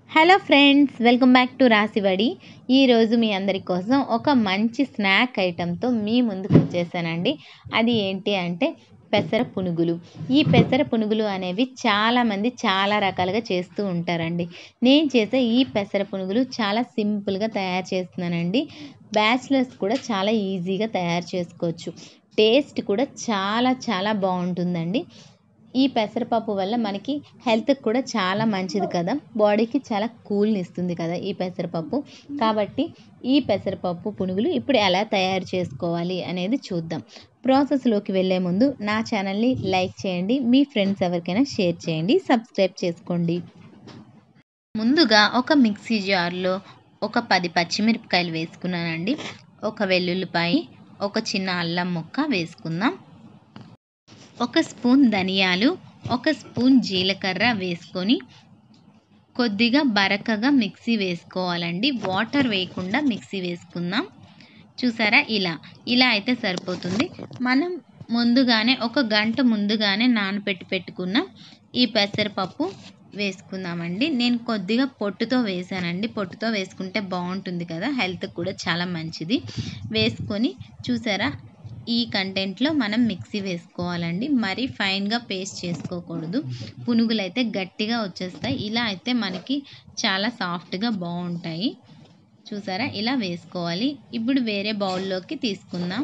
hello friends welcome back to రాసిబడి ఈరోజు మీ అందరి కోసం ఒక మంచి స్నాక్ ఐటెంతో మీ ముందుకు వచ్చేసానండి అది ఏంటి అంటే పెసర పునుగులు ఈ పెసర పునుగులు అనేవి చాలామంది చాలా రకాలుగా చేస్తూ ఉంటారండి నేను చేసే ఈ పెసర పునుగులు చాలా సింపుల్గా తయారు చేస్తున్నానండి బ్యాచిలర్స్ కూడా చాలా ఈజీగా తయారు చేసుకోవచ్చు టేస్ట్ కూడా చాలా చాలా బాగుంటుందండి ఈ పెసరపప్పు వల్ల మనకి హెల్త్కి కూడా చాలా మంచిది కదా బాడీకి చాలా కూల్ని ఇస్తుంది కదా ఈ పెసరపప్పు కాబట్టి ఈ పెసరపప్పు పునుగులు ఇప్పుడు ఎలా తయారు చేసుకోవాలి అనేది చూద్దాం ప్రాసెస్లోకి వెళ్ళే ముందు నా ఛానల్ని లైక్ చేయండి మీ ఫ్రెండ్స్ ఎవరికైనా షేర్ చేయండి సబ్స్క్రైబ్ చేసుకోండి ముందుగా ఒక మిక్సీ జార్లో ఒక పది పచ్చిమిరపకాయలు వేసుకున్నానండి ఒక వెల్లుల్లిపాయ ఒక చిన్న అల్లం ముక్క వేసుకుందాం ఒక స్పూన్ ధనియాలు ఒక స్పూన్ జీలకర్ర వేసుకొని కొద్దిగా బరకగా మిక్సీ వేసుకోవాలండి వాటర్ వేయకుండా మిక్సీ వేసుకుందాం చూసారా ఇలా ఇలా అయితే సరిపోతుంది మనం ముందుగానే ఒక గంట ముందుగానే నానబెట్టి పెట్టుకున్న ఈ పెసరపప్పు వేసుకుందామండి నేను కొద్దిగా పొట్టుతో వేసానండి పొట్టుతో వేసుకుంటే బాగుంటుంది కదా హెల్త్కి కూడా చాలా మంచిది వేసుకొని చూసారా ఈ కంటెంట్లో మనం మిక్సీ వేసుకోవాలండి మరీ ఫైన్గా పేస్ట్ చేసుకోకూడదు పునుగులు అయితే గట్టిగా వచ్చేస్తాయి ఇలా అయితే మనకి చాలా సాఫ్ట్గా బాగుంటాయి చూసారా ఇలా వేసుకోవాలి ఇప్పుడు వేరే బౌల్లోకి తీసుకుందాం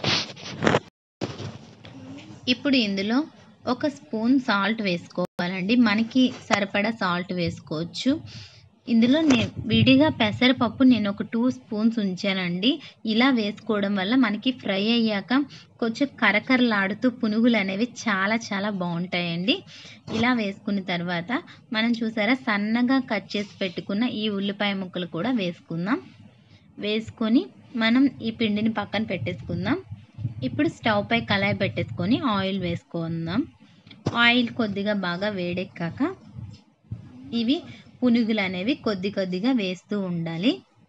ఇప్పుడు ఇందులో ఒక స్పూన్ సాల్ట్ వేసుకోవాలండి మనకి సరిపడా సాల్ట్ వేసుకోవచ్చు ఇందులో నేను విడిగా పెసరపప్పు నేను ఒక టూ స్పూన్స్ ఉంచానండి ఇలా వేసుకోవడం వల్ల మనకి ఫ్రై అయ్యాక కొంచెం కరకరలాడుతూ పునుగులు అనేవి చాలా చాలా బాగుంటాయండి ఇలా వేసుకున్న తర్వాత మనం చూసారా సన్నగా కట్ చేసి పెట్టుకున్న ఈ ఉల్లిపాయ ముక్కలు కూడా వేసుకుందాం వేసుకొని మనం ఈ పిండిని పక్కన పెట్టేసుకుందాం ఇప్పుడు స్టవ్ పై కళాయి పెట్టేసుకొని ఆయిల్ వేసుకుందాం ఆయిల్ కొద్దిగా బాగా వేడెక్కాక ఇవి పునుగులు అనేవి కొద్ది కొద్దిగా వేస్తూ ఉండాలి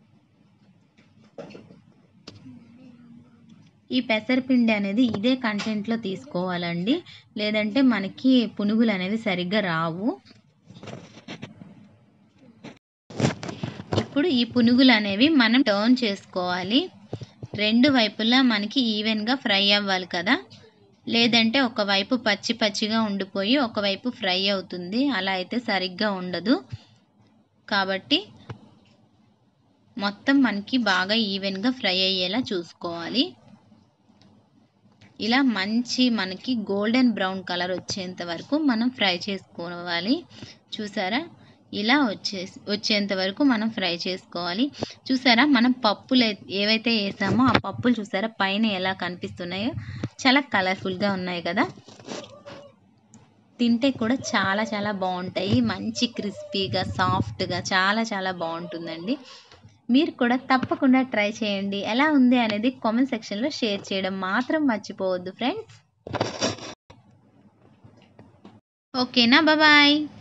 ఈ పెసరపిండి అనేది ఇదే కంటెంట్లో తీసుకోవాలండి లేదంటే మనకి పునుగులు అనేవి సరిగ్గా రావు ఇప్పుడు ఈ పునుగులు అనేవి మనం టర్న్ చేసుకోవాలి రెండు వైపులా మనకి ఈవెన్గా ఫ్రై అవ్వాలి కదా లేదంటే ఒకవైపు పచ్చి పచ్చిగా ఉండిపోయి ఒకవైపు ఫ్రై అవుతుంది అలా అయితే సరిగ్గా ఉండదు కాబట్టి మొత్తం మనకి బాగా ఈవెన్గా ఫ్రై అయ్యేలా చూసుకోవాలి ఇలా మంచి మనకి గోల్డెన్ బ్రౌన్ కలర్ వచ్చేంత వరకు మనం ఫ్రై చేసుకోవాలి చూసారా ఇలా వచ్చే వచ్చేంత వరకు మనం ఫ్రై చేసుకోవాలి చూసారా మనం పప్పులు ఏవైతే వేసామో ఆ పప్పులు చూసారా పైన ఎలా కనిపిస్తున్నాయో చాలా కలర్ఫుల్గా ఉన్నాయి కదా తింటే కూడా చాలా చాలా బాగుంటాయి మంచి క్రిస్పీగా సాఫ్ట్గా చాలా చాలా బాగుంటుందండి మీరు కూడా తప్పకుండా ట్రై చేయండి ఎలా ఉంది అనేది కామెంట్ సెక్షన్లో షేర్ చేయడం మాత్రం మర్చిపోవద్దు ఫ్రెండ్స్ ఓకేనా బాయ్